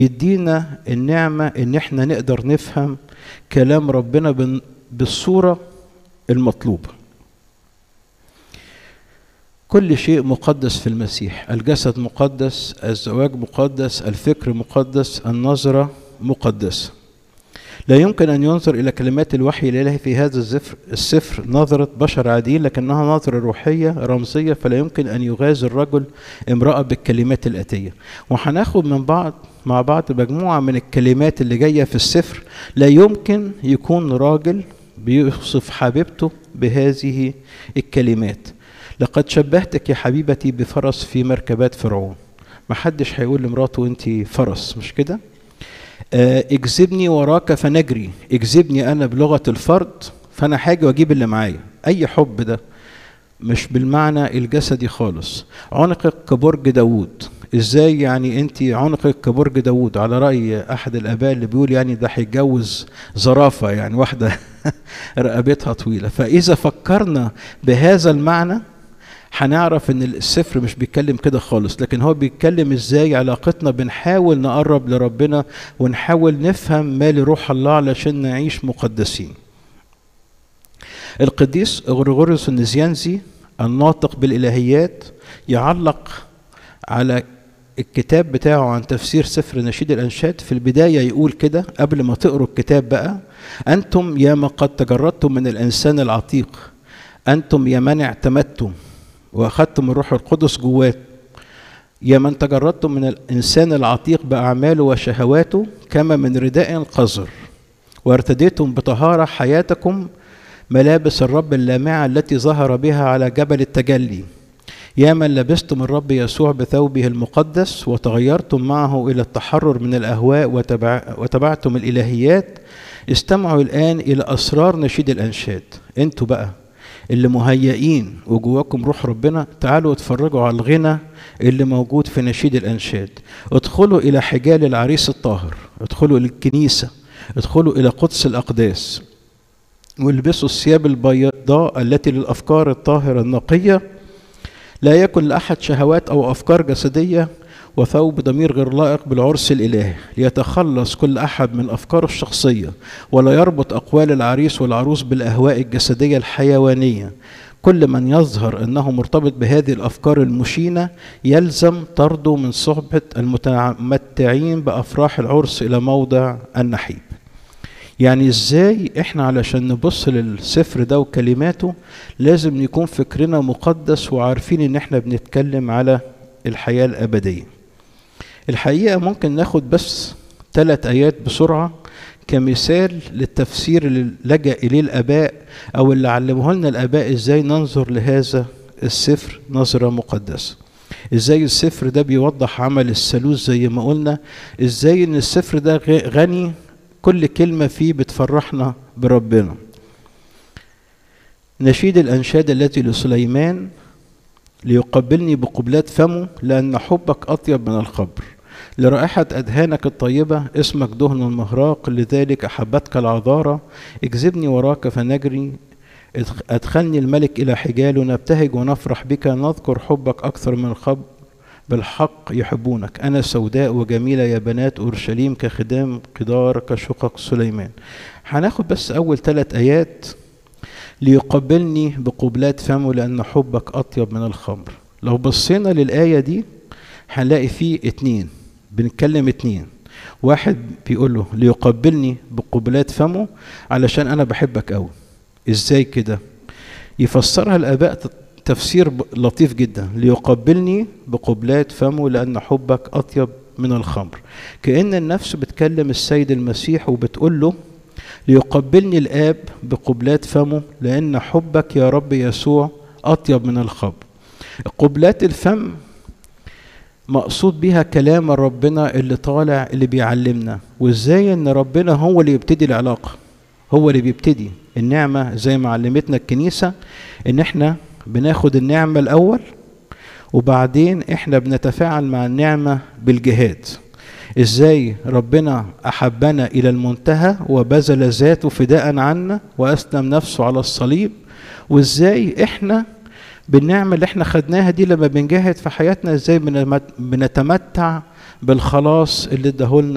يدينا النعمة ان احنا نقدر نفهم كلام ربنا بن- بالصورة المطلوبة كل شيء مقدس في المسيح الجسد مقدس الزواج مقدس الفكر مقدس النظرة مقدسة لا يمكن أن ينظر إلى كلمات الوحي الإلهي في هذا الزفر السفر نظرة بشر عاديين لكنها نظرة روحية رمزية فلا يمكن أن يغازي الرجل امرأة بالكلمات الآتية وهناخد من بعض مع بعض مجموعة من الكلمات اللي جاية في السفر لا يمكن يكون راجل بيوصف حبيبته بهذه الكلمات لقد شبهتك يا حبيبتي بفرس في مركبات فرعون محدش هيقول لمراته انت فرس مش كده آه، اجذبني وراك فنجري اجذبني انا بلغه الفرد فانا حاجه واجيب اللي معايا اي حب ده مش بالمعنى الجسدي خالص عنقك كبرج داوود ازاي يعني انت عنقك كبرج داوود على راي احد الاباء اللي بيقول يعني ده هيتجوز زرافه يعني واحده رقبتها طويله فاذا فكرنا بهذا المعنى هنعرف ان السفر مش بيتكلم كده خالص لكن هو بيتكلم ازاي علاقتنا بنحاول نقرب لربنا ونحاول نفهم ما لروح الله علشان نعيش مقدسين القديس غريغوريوس النزيانزي الناطق بالالهيات يعلق على الكتاب بتاعه عن تفسير سفر نشيد الانشاد في البدايه يقول كده قبل ما تقروا الكتاب بقى انتم يا من قد تجردتم من الانسان العتيق انتم يا من اعتمدتم واخذتم الروح القدس جواكم يا من تجردتم من الانسان العتيق باعماله وشهواته كما من رداء قذر وارتديتم بطهاره حياتكم ملابس الرب اللامعه التي ظهر بها على جبل التجلي يا من لبستم الرب يسوع بثوبه المقدس وتغيرتم معه الى التحرر من الاهواء وتبع وتبعتم الالهيات استمعوا الان الى اسرار نشيد الانشاد انتوا بقى اللي مهيئين وجواكم روح ربنا تعالوا اتفرجوا على الغنى اللي موجود في نشيد الانشاد ادخلوا الى حجال العريس الطاهر ادخلوا الى الكنيسه ادخلوا الى قدس الاقداس والبسوا الثياب البيضاء التي للافكار الطاهره النقيه لا يكن لاحد شهوات او افكار جسديه وثوب ضمير غير لائق بالعرس الالهي ليتخلص كل احد من افكاره الشخصيه ولا يربط اقوال العريس والعروس بالاهواء الجسديه الحيوانيه كل من يظهر انه مرتبط بهذه الافكار المشينه يلزم طرده من صحبه المتمتعين بافراح العرس الى موضع النحيب يعني ازاي احنا علشان نبص للسفر ده وكلماته لازم يكون فكرنا مقدس وعارفين ان احنا بنتكلم على الحياة الأبدية الحقيقة ممكن ناخد بس ثلاث آيات بسرعة كمثال للتفسير اللي لجأ إليه الآباء أو اللي علموه لنا الآباء إزاي ننظر لهذا السفر نظرة مقدسة إزاي السفر ده بيوضح عمل الثالوث زي ما قلنا إزاي إن السفر ده غني كل كلمة فيه بتفرحنا بربنا نشيد الأنشاد التي لسليمان ليقبلني بقبلات فمه لأن حبك أطيب من الخبر لرائحة أدهانك الطيبة اسمك دهن المهراق لذلك أحبتك العذارة اجذبني وراك فنجري أدخلني الملك إلى حجاله نبتهج ونفرح بك نذكر حبك أكثر من الخبر بالحق يحبونك أنا سوداء وجميلة يا بنات أورشليم كخدام قدار كشقق سليمان هناخد بس أول ثلاث آيات ليقبلني بقبلات فمه لأن حبك أطيب من الخمر لو بصينا للآية دي هنلاقي فيه اتنين بنتكلم اتنين واحد بيقول له ليقبلني بقبلات فمه علشان أنا بحبك أوي إزاي كده يفسرها الآباء تفسير لطيف جدا ليقبلني بقبلات فمه لأن حبك أطيب من الخمر كأن النفس بتكلم السيد المسيح وبتقول له ليقبلني الآب بقبلات فمه لأن حبك يا رب يسوع أطيب من الخمر قبلات الفم مقصود بها كلام ربنا اللي طالع اللي بيعلمنا وازاي ان ربنا هو اللي يبتدي العلاقه هو اللي بيبتدي النعمه زي ما علمتنا الكنيسه ان احنا بناخد النعمه الاول وبعدين احنا بنتفاعل مع النعمه بالجهاد ازاي ربنا احبنا الى المنتهى وبذل ذاته فداء عنا واسلم نفسه على الصليب وازاي احنا بالنعمه اللي احنا خدناها دي لما بنجاهد في حياتنا ازاي بنتمتع بالخلاص اللي اداهولنا